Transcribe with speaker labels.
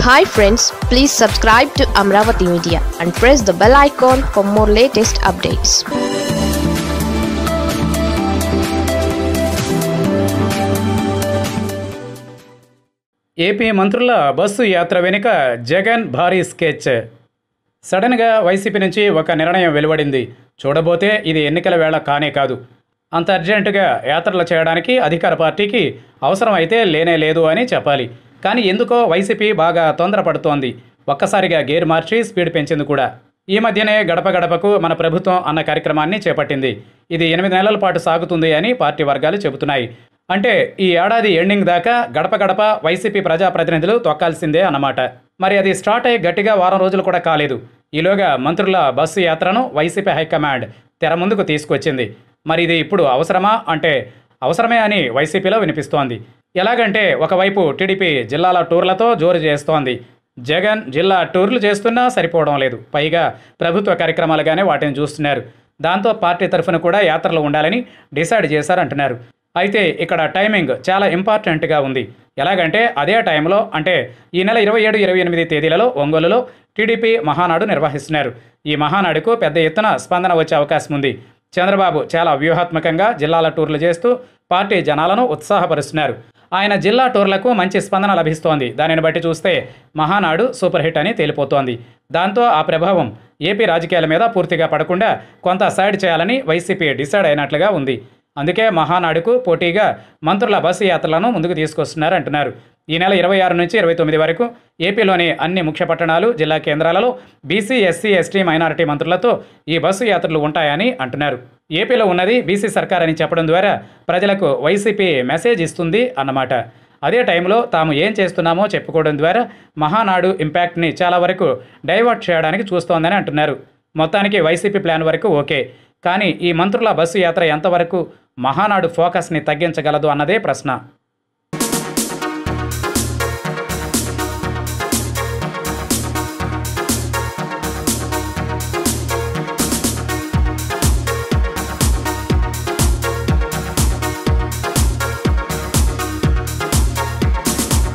Speaker 1: hi friends please subscribe to Amaravati media and press the bell icon for more latest updates
Speaker 2: AP మంత్రుల bus యాత్ర వెనుక జగన్ భారీ sketch సడన్గా YCP నుంచి ఒక నిర్ణయం వెలువడింది చూడబోతే ఇది ఎన్నికల వేళ కానే కాదు అంత అర్జెంటుగా యాత్రలు చేయడానికి అధికార పార్టీకి అవసరం అయితే లేనే లేదు అని చెప్పాలి కానీ ఎందుకో వైసీపీ బాగా తొందరపడుతోంది ఒక్కసారిగా గేర్ మార్చి స్పీడ్ పెంచింది కూడా ఈ మధ్యనే గడప గడపకు మన ప్రభుత్వం అన్న కార్యక్రమాన్ని చేపట్టింది ఇది ఎనిమిది నెలల పాటు సాగుతుంది అని పార్టీ వర్గాలు చెబుతున్నాయి అంటే ఈ ఏడాది ఎండింగ్ దాకా గడప గడప వైసీపీ ప్రజాప్రతినిధులు తొక్కాల్సిందే అన్నమాట మరి అది స్టార్ట్ అయ్యి గట్టిగా వారం రోజులు కూడా కాలేదు ఈలోగా మంత్రుల బస్సు యాత్రను వైసీపీ హైకమాండ్ తెర ముందుకు తీసుకొచ్చింది మరి ఇది ఇప్పుడు అవసరమా అంటే అవసరమే అని వైసీపీలో వినిపిస్తోంది ఎలాగంటే ఒకవైపు టీడీపీ జిల్లాల టూర్లతో జోరు చేస్తోంది జగన్ జిల్లా టూర్లు చేస్తున్నా సరిపోవడం లేదు పైగా ప్రభుత్వ కార్యక్రమాలుగానే వాటిని చూస్తున్నారు దాంతో పార్టీ తరఫున కూడా యాత్రలు ఉండాలని డిసైడ్ చేశారంటున్నారు అయితే ఇక్కడ టైమింగ్ చాలా ఇంపార్టెంట్గా ఉంది ఎలాగంటే అదే టైంలో అంటే ఈ నెల ఇరవై ఏడు ఇరవై ఎనిమిది తేదీలలో ఒంగోలులో టీడీపీ మహానాడు నిర్వహిస్తున్నారు ఈ మహానాడుకు పెద్ద ఎత్తున స్పందన వచ్చే అవకాశం ఉంది చంద్రబాబు చాలా వ్యూహాత్మకంగా జిల్లాల టూర్లు చేస్తూ పార్టీ జనాలను ఉత్సాహపరుస్తున్నారు ఆయన జిల్లా టూర్లకు మంచి స్పందన లభిస్తోంది దానిని బట్టి చూస్తే మహానాడు సూపర్ హిట్ అని తేలిపోతోంది దాంతో ఆ ప్రభావం ఏపీ రాజకీయాల మీద పూర్తిగా పడకుండా కొంత సైడ్ చేయాలని వైసీపీ డిసైడ్ అయినట్లుగా ఉంది అందుకే మహానాడుకు పోటీగా మంత్రుల బస్సు యాత్రలను ముందుకు తీసుకొస్తున్నారు అంటున్నారు ఈ నెల ఇరవై ఆరు నుంచి ఇరవై తొమ్మిది వరకు ఏపీలోని అన్ని ముఖ్య పట్టణాలు జిల్లా కేంద్రాలలో బీసీ ఎస్సీ ఎస్టీ మైనారిటీ మంత్రులతో ఈ బస్సు యాత్రలు ఉంటాయని అంటున్నారు ఏపీలో ఉన్నది బీసీ సర్కార్ అని చెప్పడం ద్వారా ప్రజలకు వైసీపీ మెసేజ్ ఇస్తుంది అన్నమాట అదే టైంలో తాము ఏం చేస్తున్నామో చెప్పుకోవడం ద్వారా మహానాడు ఇంపాక్ట్ని చాలా వరకు డైవర్ట్ చేయడానికి చూస్తోందని అంటున్నారు మొత్తానికి వైసీపీ ప్లాన్ వరకు ఓకే కానీ ఈ మంత్రుల బస్సు యాత్ర ఎంతవరకు మహానాడు ఫోకస్ని తగ్గించగలదు అన్నదే ప్రశ్న